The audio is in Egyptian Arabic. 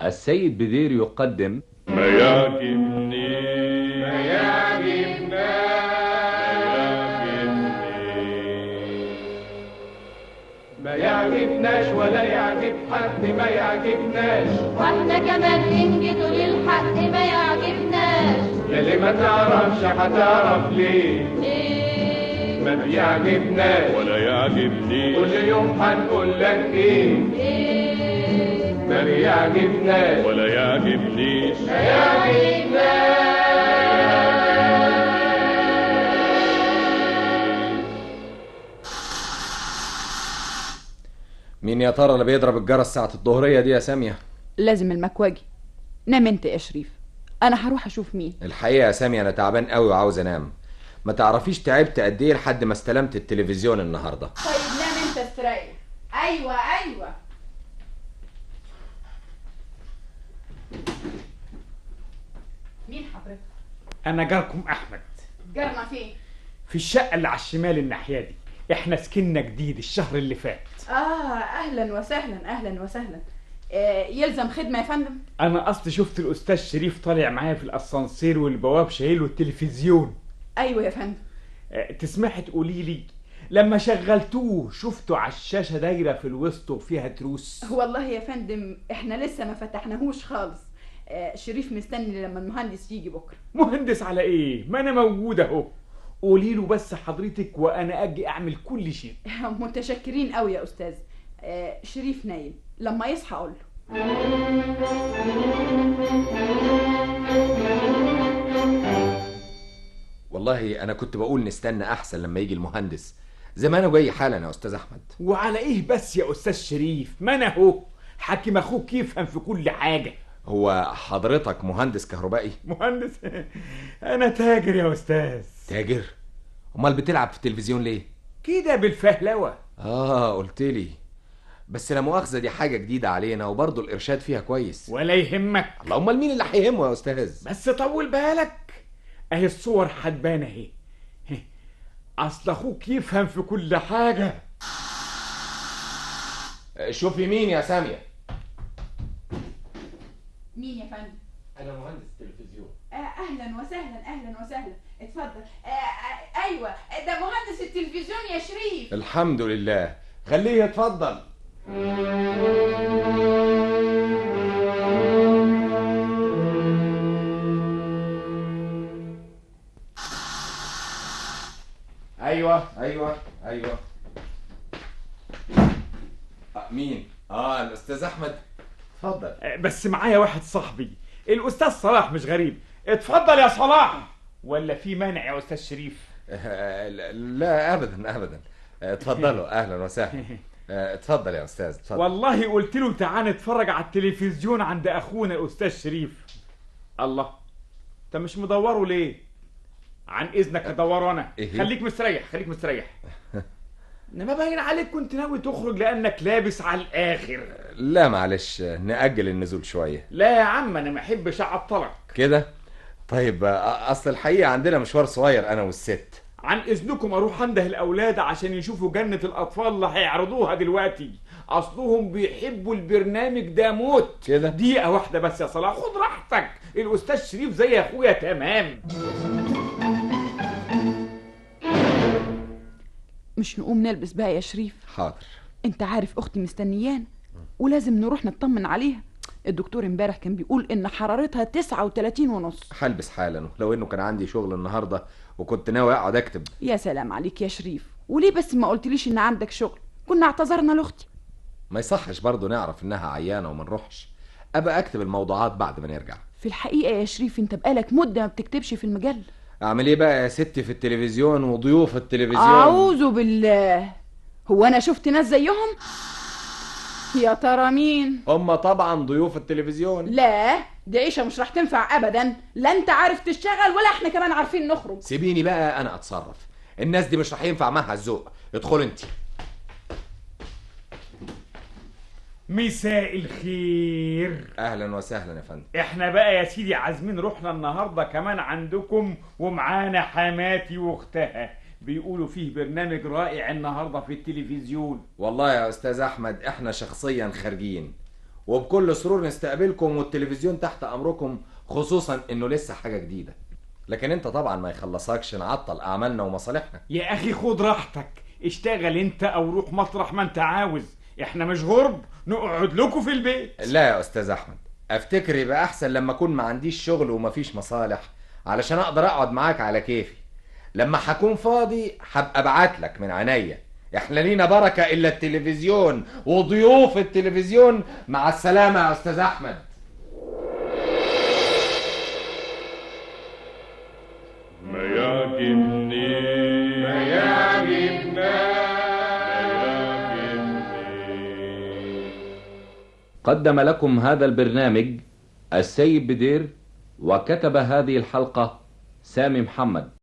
السيد بدير يقدم ما يعجبني ما يعجبنا ما يعجبناش ولا يعجب حد ما يعجبناش واحنا كمان ننجد للحق ما يعجبناش يلي ما تعرفش هتعرف ليه ايه ما بيعجبناش ولا يعجبني كل يوم هنقول لك ايه ايه ما بيعجبناش ولا يعجبنيش ما يعجبناش مين يا ترى اللي بيضرب الجرس ساعة الظهرية دي يا سامية؟ لازم المكواجي نام انت يا شريف انا هروح اشوف مين الحقيقة يا سامية أنا تعبان قوي وعاوز أنام ما تعرفيش تعبت قد إيه لحد ما استلمت التلفزيون النهاردة طيب نام انت استريح ايوه ايوه مين حضرتك انا جاركم احمد جارنا فين في الشقه اللي على الشمال الناحيه دي احنا سكننا جديد الشهر اللي فات اه اهلا وسهلا اهلا وسهلا آه يلزم خدمه يا فندم انا اصل شفت الاستاذ شريف طالع معايا في الاسانسير والبواب شايله التلفزيون ايوه يا فندم آه، تسمحي تقولي لي لما شغلتوه شفتوا على الشاشه دايره في الوسط وفيها تروس والله يا فندم احنا لسه ما فتحناهوش خالص آه شريف مستني لما المهندس يجي بكره مهندس على ايه ما انا موجود اهو قولي له بس حضرتك وانا اجي اعمل كل شيء متشكرين قوي يا استاذ آه شريف نايم لما يصحى اقول له والله أنا كنت بقول نستنى أحسن لما يجي المهندس زمانه جاي حالا يا أستاذ أحمد وعلى ايه بس يا استاذ شريف ما انا اهو حاكم اخوك يفهم في كل حاجه هو حضرتك مهندس كهربائي؟ مهندس انا تاجر يا استاذ تاجر؟ أمال بتلعب في التلفزيون ليه؟ كده بالفهلوه آه قلت لي بس لا مؤاخذة دي حاجة جديدة علينا وبرضه الإرشاد فيها كويس ولا يهمك الله أمال مين اللي هيهمه يا أستاذ؟ بس طول بالك اهي الصور هتبان اهي هه. اصل اخوك يفهم في كل حاجه شوفي مين يا سامية مين يا فندم أنا مهندس تلفزيون آه اهلا وسهلا اهلا وسهلا اتفضل آه آه ايوه ده مهندس التلفزيون يا شريف الحمد لله خليه يتفضل ايوه ايوه ايوه آه، مين اه الاستاذ احمد اتفضل آه، بس معايا واحد صاحبي الاستاذ صلاح مش غريب اتفضل يا صلاح ولا في مانع يا استاذ شريف آه، لا ابدا ابدا آه، اتفضلوا اهلا وسهلا آه، اتفضل يا استاذ اتفضل والله قلت له تعال نتفرج على التلفزيون عند اخونا الاستاذ شريف الله انت مش مدوره ليه عن اذنك ادوره انا إيه؟ خليك مستريح خليك مستريح انما باين عليك كنت ناوي تخرج لانك لابس على الاخر لا معلش آه، نأجل النزول شوية لا يا عم انا ما احبش اعطلك كده طيب آه، اصل الحقيقة عندنا مشوار صغير انا والست عن اذنكم اروح انده الاولاد عشان يشوفوا جنة الاطفال اللي هيعرضوها دلوقتي اصلهم بيحبوا البرنامج ده موت كده دقيقة واحدة بس يا صلاح خد راحتك الاستاذ شريف زي اخويا تمام مش نقوم نلبس بقى يا شريف حاضر انت عارف اختي مستنيان ولازم نروح نطمن عليها الدكتور امبارح كان بيقول ان حرارتها 39 ونص هلبس حالا لو انه كان عندي شغل النهارده وكنت ناوي اقعد اكتب يا سلام عليك يا شريف وليه بس ما قلتليش ان عندك شغل كنا اعتذرنا لاختي ما يصحش برضه نعرف انها عيانه وما نروحش ابقى اكتب الموضوعات بعد ما نرجع في الحقيقه يا شريف انت بقالك مده ما بتكتبش في المجله اعمل ايه بقى يا ستي في التلفزيون وضيوف التلفزيون اعوذ بالله هو انا شفت ناس زيهم يا ترى مين هم طبعا ضيوف التلفزيون لا دي عيشه مش راح تنفع ابدا لا انت عارف تشتغل ولا احنا كمان عارفين نخرج سيبيني بقى انا اتصرف الناس دي مش راح ينفع معاها الذوق ادخل انت مساء الخير اهلا وسهلا يا فندم احنا بقى يا سيدي عازمين روحنا النهارده كمان عندكم ومعانا حماتي واختها بيقولوا فيه برنامج رائع النهارده في التلفزيون والله يا استاذ احمد احنا شخصيا خارجين وبكل سرور نستقبلكم والتلفزيون تحت امركم خصوصا انه لسه حاجه جديده لكن انت طبعا ما يخلصكش نعطل اعمالنا ومصالحنا يا اخي خد راحتك اشتغل انت او روح مطرح ما انت عاوز احنا مش غرب نقعد لكم في البيت لا يا استاذ احمد افتكر يبقى احسن لما اكون ما عنديش شغل ومفيش مصالح علشان اقدر اقعد معاك على كيفي لما هكون فاضي هبقى ابعت لك من عينيا احنا لينا بركه الا التلفزيون وضيوف التلفزيون مع السلامه يا استاذ احمد ما يعجبني ما يعجبنا قدم لكم هذا البرنامج السيد بدير وكتب هذه الحلقة سامي محمد